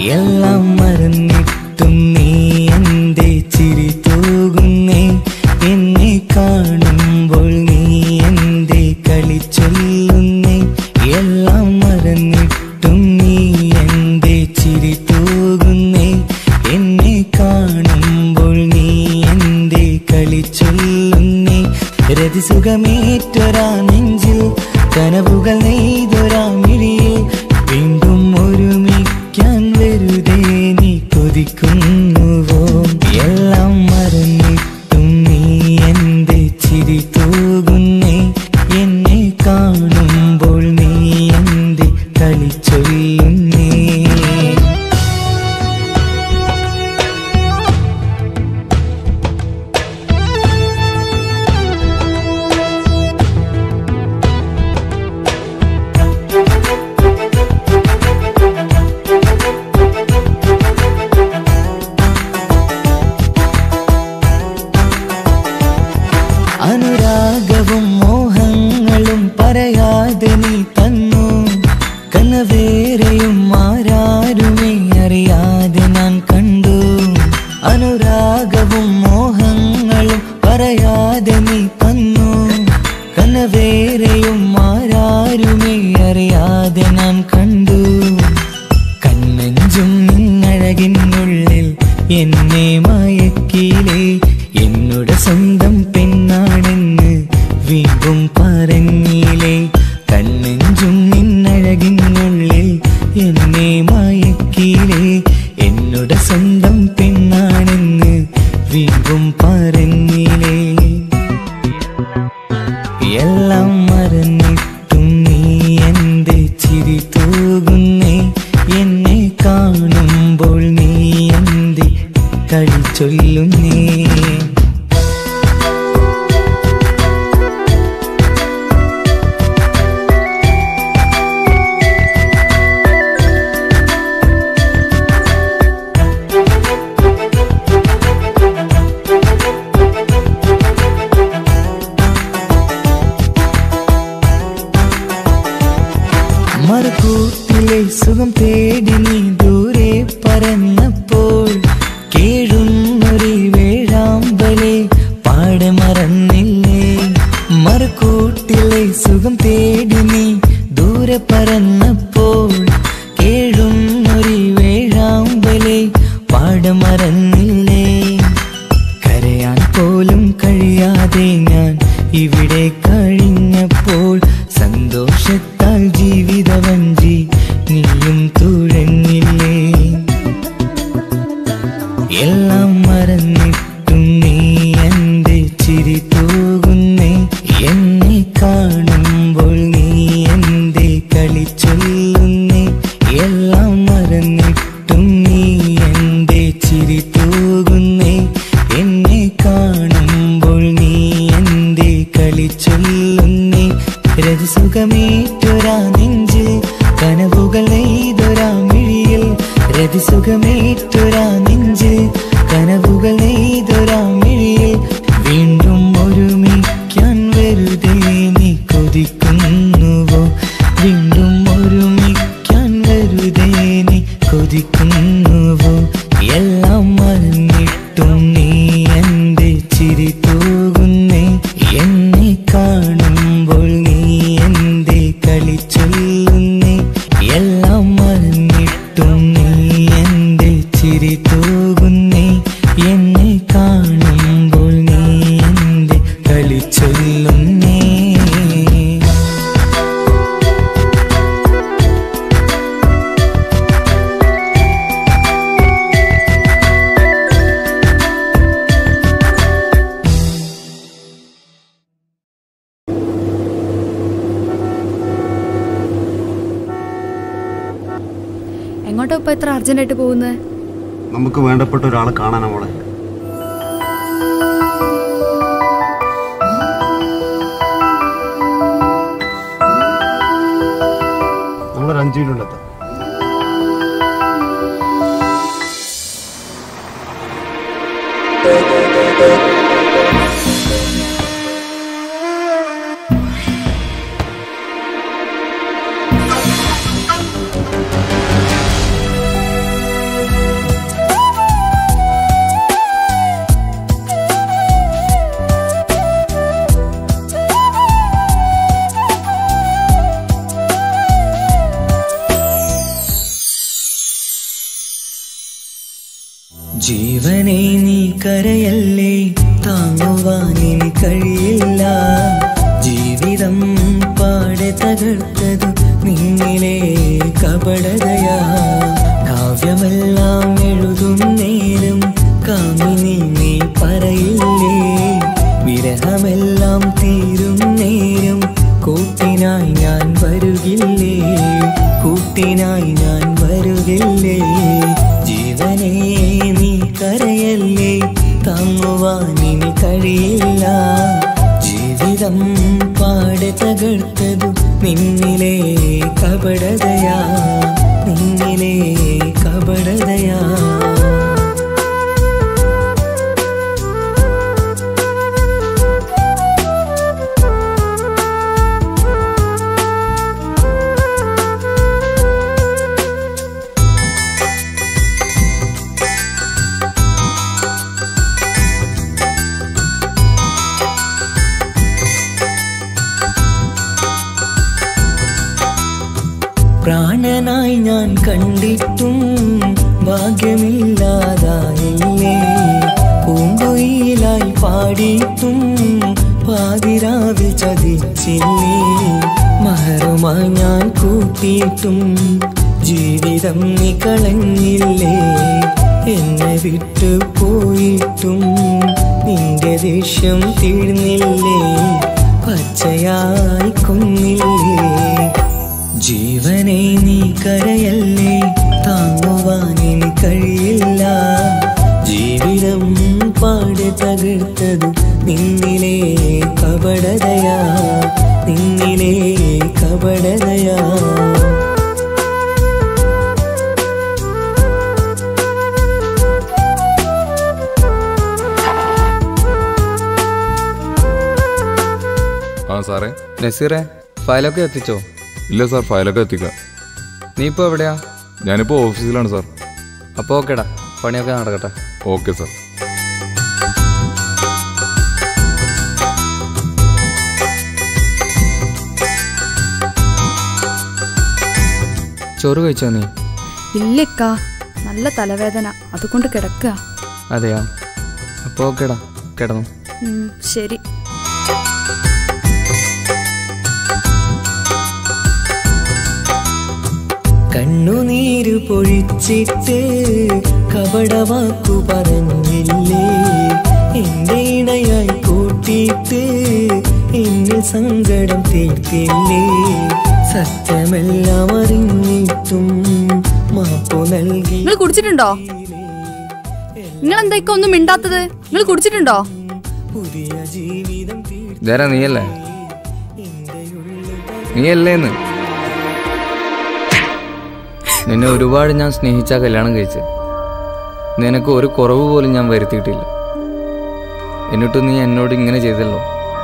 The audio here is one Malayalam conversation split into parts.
എല്ലാം മറന്നിട്ടും നീ എന്റെ ചിരി തൂകുന്നേ എന്നെ കാണുമ്പോൾ നീ എന്റെ കളി ചൊല്ലുന്നേ എല്ലാം മറന്നിട്ടും നീ എന്റെ ചിരി തൂകുന്നേ എന്നെ കാണുമ്പോൾ നീ എന്റെ കളി ചൊല്ലുന്നേ രതിസുഖമേറ്റൊരാ നെഞ്ചിൽ കനവുകൾ നെയ്തൊരാ മിഴിയിൽ വീണ്ടും ഒരുമിക്കാൻ വെറുതെ നീ കൊതിക്കുന്നുവോ എല്ലാം മറന്നിട്ടും നീ എന്റെ ചിരി തൂകുന്നേ എന്നെ കാണുമ്പോൾ നീ എന്റെ കളി ചൊല്ലുന്നേ അനുരാഗവും മോഹങ്ങളും പറയാതെ നീ തന്നു കനവേറെയും ആരാരുമേ അറിയാതെ ഞാൻ കണ്ടു അനുരാഗവും മോഹങ്ങളും പറയാതെ നീ തന്നു കനവേറെയും ആരാരുമേ അറിയാതെ ഞാൻ കണ്ടു കണ്ണഞ്ചും നിന്നഴകിനുള്ളിൽ എന്നെ മയക്കിയിലേ എന്നോട് സ്വന്തം പെണ്ണാണെന്ന് വീണ്ടും പറഞ്ഞില്ലേ കണ്ണഞ്ചും നിന്നഴകിനുള്ളിൽ എന്നെ മയക്കിയിലേ എന്നോട് സ്വന്തം പെണ്ണാണെന്ന് വീണ്ടും പറഞ്ഞില്ലേ എല്ലാം മറന്നിട്ടും നീ എന്റെ ചിരി തൂകുന്നേ എന്നെ കാണുമ്പോൾ നീ എന്റെ കളി ചൊല്ലുന്നേ മറുകൂട്ടിലെ സുഖം തേടി നീ ദൂരെ പറന്നപ്പോൾ കേഴുന്നൊരു വേഴാമ്പലെ പാടെ മറന്നില്ലേ മറുകൂട്ടിലെ സുഖം തേടി നീ ദൂരെ പറന്നപ്പോൾ കേഴുന്നൊരു വേഴാമ്പലെ പാടെ മറന്നില്ലേ കരയാൻ പോലും കഴിയാതെ ഞാൻ ഇവിടെ കഴിഞ്ഞപ്പോൾ സന്തോഷത്താൽ ജീവിതവഞ്ചി നീയും തുഴഞ്ഞില്ലേ എല്ലാം മറന്നിട്ടും നീ എന്റെ ചിരി തൂകുന്നേ എന്നെ കാണുമ്പോൾ നീ എന്റെ കളി ചൊല്ലുന്നേ എല്ലാം മറന്നിട്ടും നീ എന്റെ ചിരി തൂകുന്നേ എന്നെ കാണുമ്പോൾ നീ എന്റെ കളി ചൊല്ലുന്നേ രതിസുഖമേറ്റൊരാ നെഞ്ചിൽ കനവുകൾ നെയ്തൊരാ മിഴിയിൽ രതിസുഖമേറ്റൊരാ നെഞ്ചിൽ കനവുകൾ നെയ്തൊരാ മിഴിയിൽ വീണ്ടും ഒരുമിക്കാൻ വെറുതെ നീ കൊതിക്കുന്നുവോ വീണ്ടും ഒരുമിക്കാൻ വെറുതെ നീ കൊതിക്കുന്നുവോ എല്ലാം മറന്നിട്ടും നീ എന്റെ ചിരി തൂകുന്നേ എന്നെ കാണുമ്പോൾ നീ എന്റെ കളി ചൊല്ലുന്നേ എല്ലാം മറന്നിട്ടും നീ എന്റെ ചിരി തൂകുന്നേ എന്നെ കാണുമ്പോൾ നീ എന്റെ കളി ചൊല്ലുന്നേ എങ്ങോട്ടാ ഇപ്പൊ ഇത്ര അർജന്റായിട്ട് പോകുന്നത് നമുക്ക് വേണ്ടപ്പെട്ട ഒരാളെ കാണാനാ മോളെ നമ്മളൊരു അഞ്ചു മിനിറ്റ് എത്താം ജീവനെ നീ കരയല്ലേ താങ്ങുവാനിനി കഴിയില്ല ജീവിതം പാടെ തകർത്തതു നിന്നിലെ കപടതയാ കാവ്യമെല്ലാം എഴുതും നേരം കാമിനി നീ പറയില്ലേ വിരഹമെല്ലാം തീരും നേരം കൂട്ടിനായി ഞാൻ വരുകില്ലേ കൂട്ടിനായി ഞാൻ വരുകില്ലേ ജീവനെ നീ കരയല്ലേ താങ്ങുവാനിനി കഴിയില്ല ജീവിതം പാടെ തകർത്തതു നിന്നിലെ കപടതയാ നിന്നിലെ കപടതയാ പ്രാണനായി ഞാൻ കണ്ടിട്ടും ഭാഗ്യമില്ലാതായില്ലേ പൂങ്കൊയിലായി പാടിയിട്ടും പാതിരാവിൽ ചതിച്ചില്ലേ മഹറുമായി ഞാൻ കൂട്ടിയിട്ടും ജീവിതം നീ കളഞ്ഞില്ലേ എന്നെ വിട്ടു പോയിട്ടും നിന്റെ ദേഷ്യം തീർന്നില്ലേ പച്ചയായി കൊന്നില്ലേ ജീവനെ നീ കരയല്ലേ താങ്ങുവാനിനി കഴിയില്ല ജീവിതം പാടെ തകർത്തത് നിന്നിലെ കപടതയാ നിന്നിലെ കപടതയാ ആ സാറേ നസീറെ ഫയലൊക്കെ എത്തിച്ചോ ഇല്ല സാർ ഫയലൊക്കെ എത്തിക്കാം നീ ഇപ്പോൾ എവിടെയാ ഞാനിപ്പോൾ ഓഫീസിലാണ് സാർ അപ്പോൾ ഓക്കേടാ പണിയൊക്കെ നടക്കട്ടെ ഓക്കെ സാർ ചോറ് കഴിച്ചോ നീ ഇല്ലക്കാ നല്ല തലവേദന അതുകൊണ്ട് കിടക്കുക അതെയാ അപ്പോൾ ഓക്കേടാ കിടന്നു ഉം, ശരി കണ്ണുനീര് പൊഴിച്ചിട്ട് കപടവാക്കു പറഞ്ഞില്ലേ എന്റെ ഇണയായി കൂട്ടിയിട്ട് എന്നിൽ സങ്കടം തീർത്തില്ലേ സത്യമെല്ലാം അറിഞ്ഞിട്ടും മാപ്പു നൽകി നിങ്ങൾ കുടിച്ചിട്ടുണ്ടോ നിങ്ങൾ എന്തൊക്കെ ഒന്നും മിണ്ടാത്തത് നിങ്ങൾ കുടിച്ചിട്ടുണ്ടോ പുതിയ ജീവിതം തീർ ഇതാരാ നീയല്ലേ നീയല്ലേന്ന് നിന്നെ ഒരുപാട് ഞാൻ സ്നേഹിച്ച കല്യാണം കഴിച്ച് നിനക്ക് ഒരു കുറവ് പോലും ഞാൻ വരുത്തിയിട്ടില്ല എന്നിട്ടും നീ എന്നോട് ഇങ്ങനെ ചെയ്തല്ലോ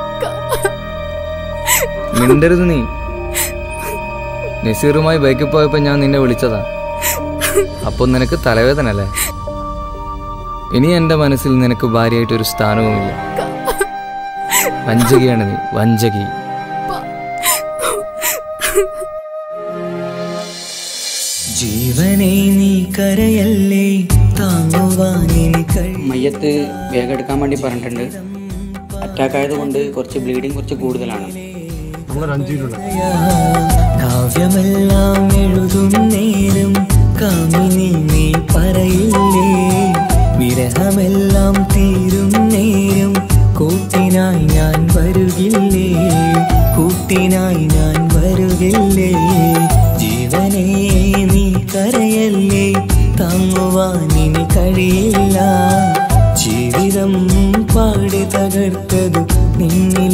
മിണ്ടരുത് നീ നസീറുമായി ബൈക്കിൽ പോയപ്പോൾ ഞാൻ നിന്നെ വിളിച്ചതാ അപ്പോൾ നിനക്ക് തലവേദന അല്ലേ ഇനി എൻ്റെ മനസ്സിൽ നിനക്ക് ഭാര്യയായിട്ടൊരു സ്ഥാനവുമില്ല വഞ്ചകിയാണ് നീ വഞ്ചകി ജീവനെ നീ കരയല്ലേ താങ്ങുവാനിനി കഴി മയ്യത്ത് വേഗം എടുക്കാൻ വേണ്ടി പറഞ്ഞിട്ടുണ്ട് അറ്റാക്ക് ആയതുകൊണ്ട് കുറച്ച് ബ്ലീഡിങ് കുറച്ച് കൂടുതലാണ് നമ്മളൊരു അഞ്ചു കിലോ കാവ്യമെല്ലാം എഴുതും നേരം കാമിനി നീ പറയില്ലേ വിരഹമെല്ലാം തീരും നേരം കൂട്ടിനായി ഞാൻ വരുകില്ലേ കൂട്ടിനായി ഞാൻ വരുകില്ലേ ജീവനെ നീ കരയല്ലേ താങ്ങുവാനിനി കഴിയില്ല ജീവിതം പാടി തകർത്തത് നിന്നെ